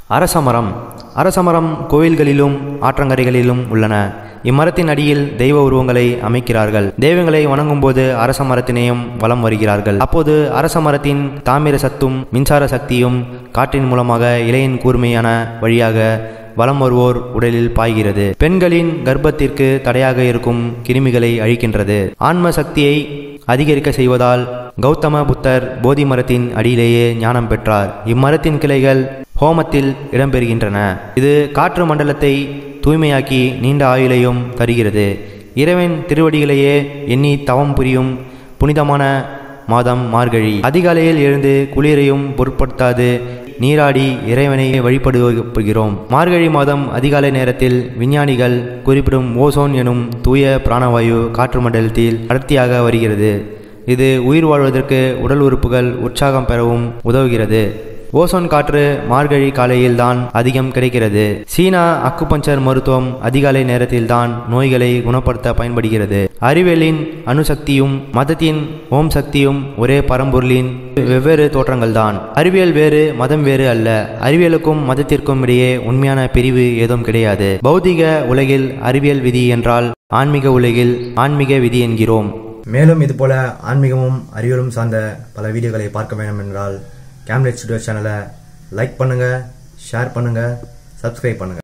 அரசமரம் அரசமரம் கோயில்களிலும் ஆற்றங்கரைகளிலும் உள்ளன இம்மரத்தின் அடியில் தெய்வ உருவங்களை அமைக்கிறார்கள் தெய்வங்களை வணங்கும்போது அரச மரத்தினையும் வலம் வருகிறார்கள் அப்போது அரச மரத்தின் தாமிர சத்தும் மின்சார சக்தியும் காற்றின் மூலமாக இலையின் கூர்மையான வழியாக வலம் வருவோர் உடலில் பாய்கிறது பெண்களின் கர்ப்பத்திற்கு தடையாக இருக்கும் கிருமிகளை அழிக்கின்றது ஆன்ம சக்தியை அதிகரிக்க செய்வதால் கௌதம புத்தர் போதி மரத்தின் அடியிலேயே ஞானம் பெற்றார் இம்மரத்தின் கிளைகள் ஹோமத்தில் இடம்பெறுகின்றன இது காற்று மண்டலத்தை தூய்மையாக்கி நீண்ட ஆயுளையும் தருகிறது இறைவன் திருவடிகளையே எண்ணி தவம் புரியும் புனிதமான மாதம் மார்கழி அதிகாலையில் எழுந்து குளிரையும் பொருட்படுத்தாது நீராடி இறைவனை வழிபடுகிறோம் மார்கழி மாதம் அதிகாலை நேரத்தில் விஞ்ஞானிகள் குறிப்பிடும் ஓசோன் எனும் தூய பிராணவாயு காற்று மண்டலத்தில் அடர்த்தியாக வருகிறது இது உயிர் வாழ்வதற்கு உடல் உறுப்புகள் உற்சாகம் பெறவும் உதவுகிறது ஓசோன் காற்று மார்கழி காலையில்தான் அதிகம் கிடைக்கிறது சீனா அக்குபஞ்சர் மருத்துவம் அதிகாலை நேரத்தில்தான் நோய்களை குணப்படுத்த பயன்படுகிறது அறிவியலின் அணுசக்தியும் மதத்தின் ஓம் சக்தியும் ஒரே பரம்பொருளின் வெவ்வேறு தோற்றங்கள்தான் அறிவியல் வேறு மதம் வேறு அல்ல அறிவியலுக்கும் மதத்திற்கும் இடையே உண்மையான பிரிவு ஏதும் கிடையாது பௌதிக உலகில் அறிவியல் விதி என்றால் ஆன்மீக உலகில் ஆன்மீக விதி என்கிறோம் மேலும் இதுபோல ஆன்மீகமும் அறிவியலும் சார்ந்த பல வீடியோக்களை பார்க்க வேண்டும் என்றால் கேம்லெட் ஸ்டுடியோ சேனலை லைக் பண்ணுங்க ஷேர் பண்ணுங்க சப்ஸ்கிரைப் பண்ணுங்க